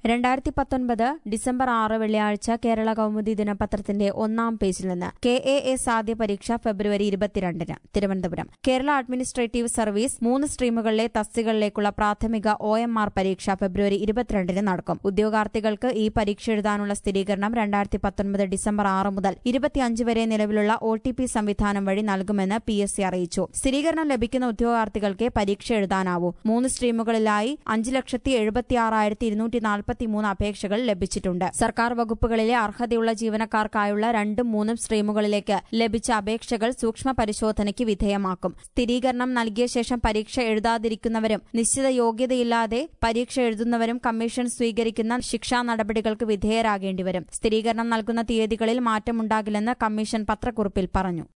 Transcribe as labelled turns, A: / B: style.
A: രണ്ടായിരത്തി പത്തൊൻപത് ഡിസംബർ ആറ് വെള്ളിയാഴ്ച കേരള കൗമുദി ദിനപത്രത്തിന്റെ ഒന്നാം പേജിൽ നിന്ന് കെ എ എസ് ആദ്യ പരീക്ഷ ഫെബ്രുവരി ഇരുപത്തിരണ്ടിന് തിരുവനന്തപുരം കേരള അഡ്മിനിസ്ട്രേറ്റീവ് സർവീസ് മൂന്ന് സ്ട്രീമുകളിലെ തസ്തികകളിലേക്കുള്ള പ്രാഥമിക ഒ എം ആർ പരീക്ഷ ഫെബ്രുവരി ഇരുപത്തിരണ്ടിന് നടക്കും ഉദ്യോഗാർത്ഥികൾക്ക് ഈ പരീക്ഷ എഴുതാനുള്ള സ്ഥിരീകരണം രണ്ടായിരത്തി പത്തൊൻപത് ഡിസംബർ ആറ് മുതൽ ഇരുപത്തിയഞ്ച് വരെ നിലവിലുള്ള ഒ ടി പി സംവിധാനം വഴി നൽകുമെന്ന് പി എസ് സി അറിയിച്ചു സ്ഥിരീകരണം ലഭിക്കുന്ന ഉദ്യോഗാർത്ഥികൾക്ക് പരീക്ഷ എഴുതാനാവൂ മൂന്ന് സ്ട്രീമുകളിലായി അഞ്ച് ലക്ഷത്തി എഴുപത്തിയാറായിരത്തി ഇരുന്നൂറ്റി നാൽപ്പത്തിമൂന്ന് അപേക്ഷകൾ ലഭിച്ചിട്ടുണ്ട് സർക്കാർ വകുപ്പുകളിലെ അർഹതയുള്ള ജീവനക്കാർക്കായുള്ള രണ്ടും മൂന്നും സ്ട്രീമുകളിലേക്ക് ലഭിച്ച അപേക്ഷകൾ സൂക്ഷ്മ പരിശോധനയ്ക്ക് വിധേയമാക്കും സ്ഥിരീകരണം നൽകിയ ശേഷം പരീക്ഷ എഴുതാതിരിക്കുന്നവരും നിശ്ചിത യോഗ്യതയില്ലാതെ പരീക്ഷ എഴുതുന്നവരും കമ്മീഷൻ സ്വീകരിക്കുന്ന ശിക്ഷാ നടപടികൾക്ക് വിധേയരാകേണ്ടിവരും സ്ഥിരീകരണം നൽകുന്ന തീയതികളിൽ മാറ്റമുണ്ടാകില്ലെന്ന് കമ്മീഷൻ പത്രക്കുറിപ്പിൽ പറഞ്ഞു